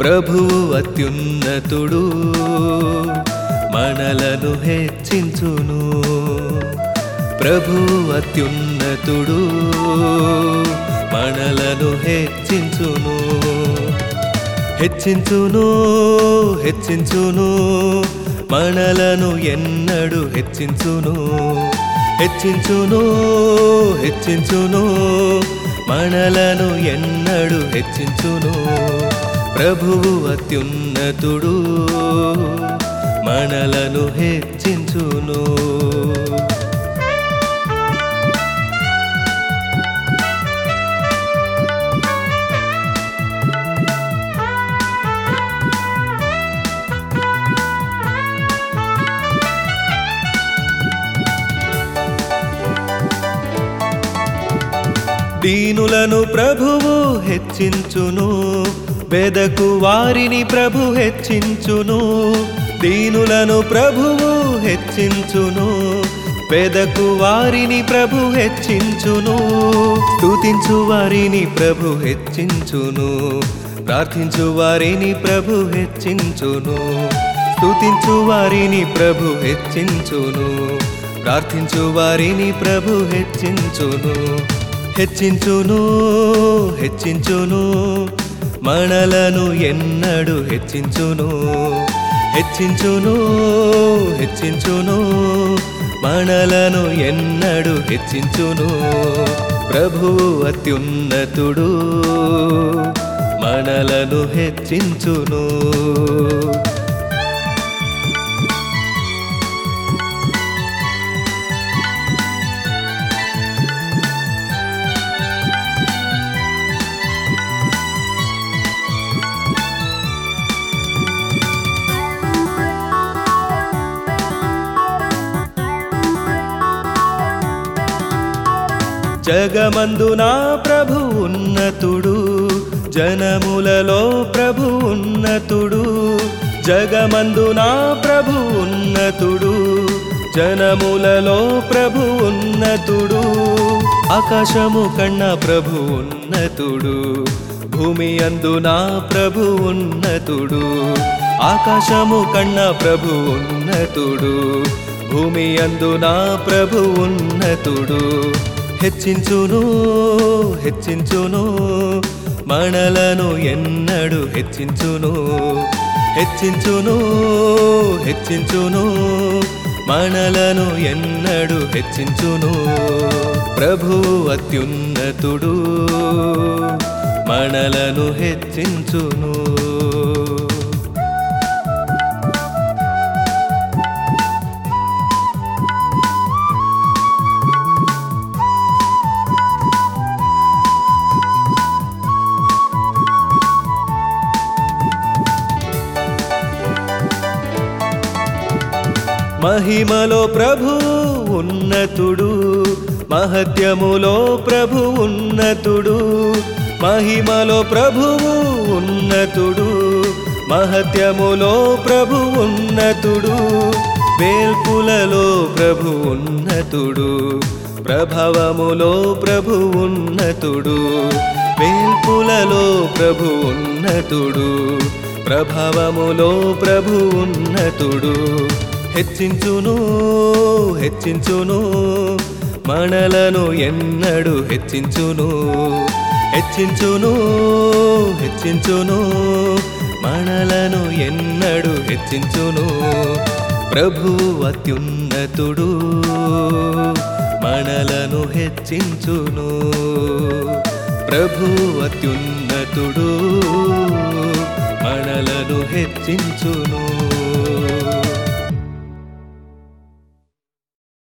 ప్రభువు అత్యున్నతుడు మనలను హెచ్చించును ప్రభువు అత్యున్నతుడు మనలను హెచ్చించును హెచ్చించును హెచ్చించును మనలను ఎన్నడు హెచ్చించును హెచ్చించును హెచ్చించును మనలను ఎన్నడు హెచ్చించును ప్రభువు అత్యున్నతుడు మనలను హెచ్చించును దీనులను ప్రభువు హెచ్చించును బెదకు వారిని ప్రభు హెచ్చించును దీనులను ప్రభువు హెచ్చించును పెదకు వారిని ప్రభు హెచ్చించును స్తుతించు వారిని ప్రభు హెచ్చించును ప్రార్థించు వారిని ప్రభు హెచ్చించును స్తుతించు వారిని ప్రభు హెచ్చించును ప్రార్థించు వారిని ప్రభు హెచ్చించును హెచ్చించును హెచ్చించును మనలను ఎన్నడు హెచ్చించును హెచ్చించును హెచ్చించును మనలను ఎన్నడు హెచ్చించును ప్రభువు అత్యున్నతుడు మనలను హెచ్చించును జగమందు నా ప్రభు ఉన్నతుడు జనములలో ప్రభు ఉన్నతుడు జగమందు నా ప్రభు ఉన్నతుడు జనములలో ప్రభు ఉన్నతుడు ఆకాశము కన్న ప్రభు ఉన్నతుడు భూమి అందు నా ప్రభు ఉన్నతుడు ఆకాశము కన్న ప్రభు ఉన్నతుడు భూమి అందు నా ప్రభు ఉన్నతుడు హెచ్చించును హెచ్చించును మనలను ఎన్నడు హెచ్చించును హెచ్చించును హెచ్చించును మనలను ఎన్నడు హెచ్చించును ప్రభు అత్యున్నతుడు మనలను హెచ్చించును మహిమలో ప్రభు ఉన్నతుడు మహత్యములో ప్రభు ఉన్నతుడు మహిమలో ప్రభువు ఉన్నతుడు మహత్యములో ప్రభు ఉన్నతుడు వేల్పులలో ప్రభు ఉన్నతుడు ప్రభవములో ప్రభు ఉన్నతుడు వేల్పులలో ప్రభు ఉన్నతుడు ప్రభవములో ప్రభు ఉన్నతుడు హెచ్చించును హెచ్చించును మనలను ఎన్నడు హెచ్చించును హెచ్చించును హెచ్చించును మనలను ఎన్నడు హెచ్చించును ప్రభు అత్యున్నతుడు మనలను హెచ్చించును ప్రభు అత్యున్నతుడు మనలను హెచ్చించును